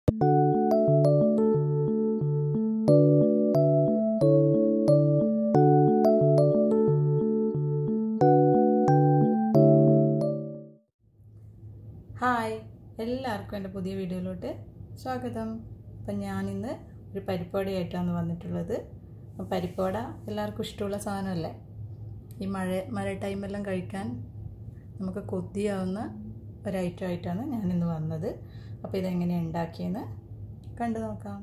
hi എല്ലാവർക്കും എൻ്റെ പുതിയ വീഡിയോയിലോട്ട് സ്വാഗതം അപ്പം ഞാനിന്ന് ഒരു പരിപ്പുവടയായിട്ടാണ് വന്നിട്ടുള്ളത് അപ്പം പരിപ്പുവട എല്ലാവർക്കും ഇഷ്ടമുള്ള സാധനമല്ലേ ഈ മഴ മഴ ടൈമെല്ലാം കഴിക്കാൻ നമുക്ക് കൊതിയാവുന്ന ഒരു ഐറ്റം ആയിട്ടാണ് ഞാനിന്ന് വന്നത് അപ്പോൾ ഇതെങ്ങനെയാണ് ഉണ്ടാക്കിയെന്ന് കണ്ടു നോക്കാം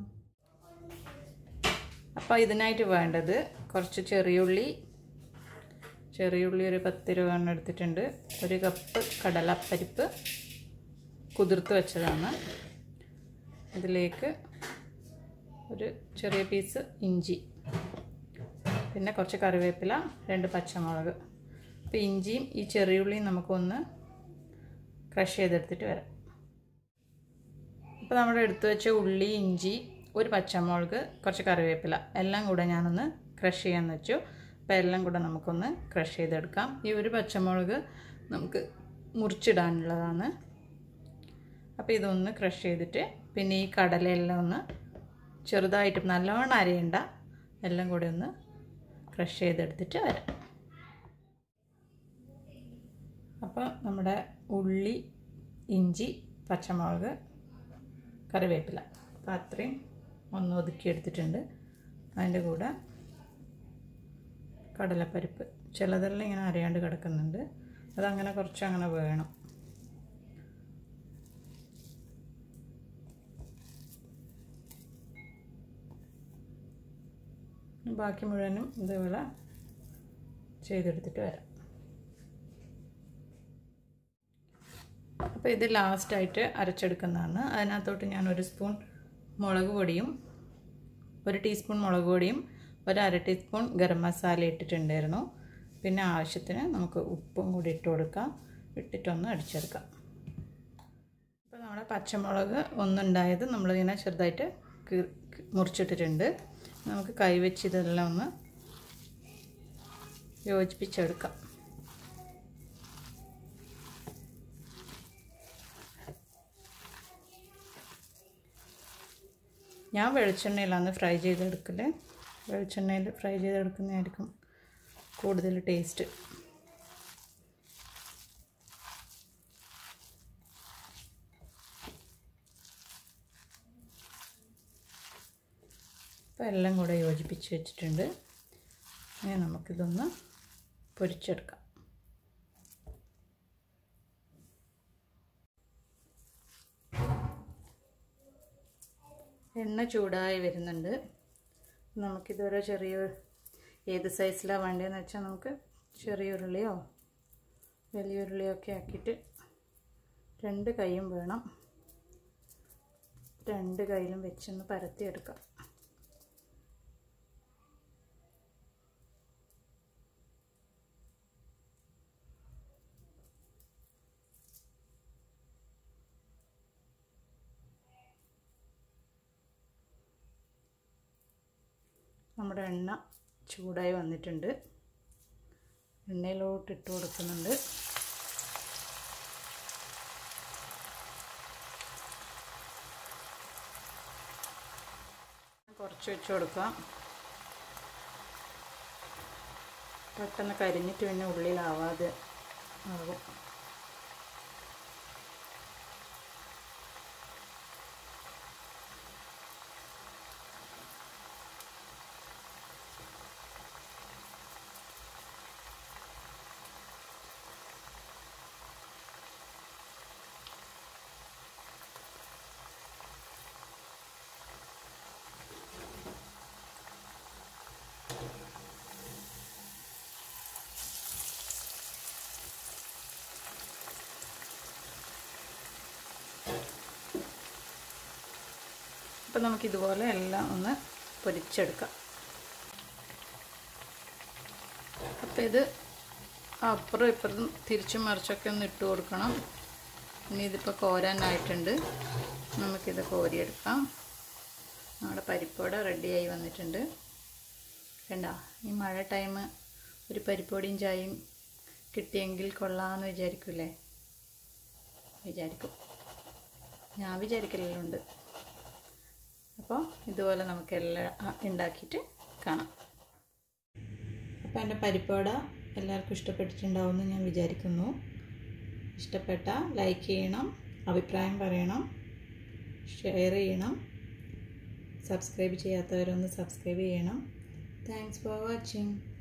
അപ്പോൾ ഇതിനായിട്ട് വേണ്ടത് കുറച്ച് ചെറിയുള്ളി ചെറിയുള്ളി ഒരു പത്ത് രൂപ എണ്ണം എടുത്തിട്ടുണ്ട് ഒരു കപ്പ് കടലപ്പരിപ്പ് കുതിർത്ത് വെച്ചതാണ് ഇതിലേക്ക് ഒരു ചെറിയ പീസ് ഇഞ്ചി പിന്നെ കുറച്ച് കറിവേപ്പില രണ്ട് പച്ചമുളക് അപ്പോൾ ഇഞ്ചിയും ഈ ചെറിയുള്ളിയും നമുക്കൊന്ന് ക്രഷ് ചെയ്തെടുത്തിട്ട് വരാം അപ്പോൾ നമ്മൾ എടുത്തു വെച്ച ഉള്ളി ഇഞ്ചി ഒരു പച്ചമുളക് കുറച്ച് കറിവേപ്പില എല്ലാം കൂടെ ഞാനൊന്ന് ക്രഷ് ചെയ്യാമെന്ന് വെച്ചു അപ്പോൾ എല്ലാം കൂടെ നമുക്കൊന്ന് ക്രഷ് ചെയ്തെടുക്കാം ഈ ഒരു പച്ചമുളക് നമുക്ക് മുറിച്ചിടാനുള്ളതാണ് അപ്പോൾ ഇതൊന്ന് ക്രഷ് ചെയ്തിട്ട് പിന്നെ ഈ കടലയെല്ലാം ഒന്ന് ചെറുതായിട്ട് നല്ലോണം അരയണ്ട എല്ലാം കൂടി ഒന്ന് ക്രഷ് ചെയ്തെടുത്തിട്ട് വരാം അപ്പോൾ നമ്മുടെ ഉള്ളി ഇഞ്ചി പച്ചമുളക് കറിവേപ്പില അപ്പോൾ അത്രയും ഒന്ന് ഒതുക്കി എടുത്തിട്ടുണ്ട് അതിൻ്റെ കൂടെ കടലപ്പരിപ്പ് ചിലതെല്ലാം ഇങ്ങനെ അറിയാണ്ട് കിടക്കുന്നുണ്ട് അതങ്ങനെ കുറച്ച് അങ്ങനെ വേണം ബാക്കി മുഴുവനും ഇതേപോലെ ചെയ്തെടുത്തിട്ട് വരാം അപ്പോൾ ഇത് ലാസ്റ്റായിട്ട് അരച്ചെടുക്കുന്നതാണ് അതിനകത്തോട്ട് ഞാൻ ഒരു സ്പൂൺ മുളക് പൊടിയും ഒരു ടീസ്പൂൺ മുളക് പൊടിയും ഒരു അര ടീസ്പൂൺ ഗരം മസാല ഇട്ടിട്ടുണ്ടായിരുന്നു പിന്നെ ആവശ്യത്തിന് നമുക്ക് ഉപ്പും കൂടി ഇട്ട് കൊടുക്കാം ഇട്ടിട്ടൊന്ന് അടിച്ചെടുക്കാം ഇപ്പോൾ നമ്മുടെ പച്ചമുളക് ഒന്നുണ്ടായത് നമ്മളിങ്ങനെ ചെറുതായിട്ട് മുറിച്ചിട്ടിട്ടുണ്ട് നമുക്ക് കൈവച്ച് ഇതെല്ലാം ഒന്ന് യോജിപ്പിച്ചെടുക്കാം ഞാൻ വെളിച്ചെണ്ണയിലാണ് ഫ്രൈ ചെയ്തെടുക്കൽ വെളിച്ചെണ്ണയിൽ ഫ്രൈ ചെയ്തെടുക്കുന്നതായിരിക്കും കൂടുതൽ ടേസ്റ്റ് അപ്പോൾ എല്ലാം കൂടെ യോജിപ്പിച്ച് വെച്ചിട്ടുണ്ട് ഇനി നമുക്കിതൊന്ന് പൊരിച്ചെടുക്കാം എണ്ണ ചൂടായി വരുന്നുണ്ട് നമുക്കിതൊരു ചെറിയ ഏത് സൈസിലാണ് വേണ്ടതെന്ന് വെച്ചാൽ നമുക്ക് ചെറിയ ഉരുളിയോ വലിയ ഉരുളിയോ ഒക്കെ ആക്കിയിട്ട് രണ്ട് കൈയും വേണം രണ്ട് കൈയിലും വെച്ചൊന്ന് പരത്തിയെടുക്കാം നമ്മുടെ എണ്ണ ചൂടായി വന്നിട്ടുണ്ട് എണ്ണയിലോട്ട് ഇട്ട് കൊടുക്കുന്നുണ്ട് കുറച്ച് വെച്ച് കൊടുക്കാം പെട്ടെന്ന് കരിഞ്ഞിട്ട് പിന്നെ ഉള്ളിലാവാതെ ആകും അപ്പം നമുക്കിതുപോലെ എല്ലാം ഒന്ന് പൊരിച്ചെടുക്കാം അപ്പം ഇത് അപ്പുറം ഇപ്പുറത്തും തിരിച്ചും മറിച്ചൊക്കെ ഒന്ന് ഇട്ട് കൊടുക്കണം ഇനി ഇതിപ്പോൾ കോരാനായിട്ടുണ്ട് നമുക്കിത് കോരിയെടുക്കാം നമ്മുടെ പരിപ്പോടെ റെഡിയായി വന്നിട്ടുണ്ട് കണ്ട ഈ മഴ ടൈം ഒരു പരിപ്പോടിയും ചായയും കിട്ടിയെങ്കിൽ കൊള്ളാമെന്ന് വിചാരിക്കൂലേ വിചാരിക്കും ഞാൻ വിചാരിക്കലുണ്ട് ഇതുപോലെ നമുക്കെല്ലാം ഉണ്ടാക്കിയിട്ട് കാണാം അപ്പോൾ എൻ്റെ പരിപ്പവട എല്ലാവർക്കും ഇഷ്ടപ്പെട്ടിട്ടുണ്ടാവുമെന്ന് ഞാൻ വിചാരിക്കുന്നു ഇഷ്ടപ്പെട്ട ലൈക്ക് ചെയ്യണം അഭിപ്രായം പറയണം ഷെയർ ചെയ്യണം സബ്സ്ക്രൈബ് ചെയ്യാത്തവരൊന്ന് സബ്സ്ക്രൈബ് ചെയ്യണം താങ്ക്സ് ഫോർ വാച്ചിങ്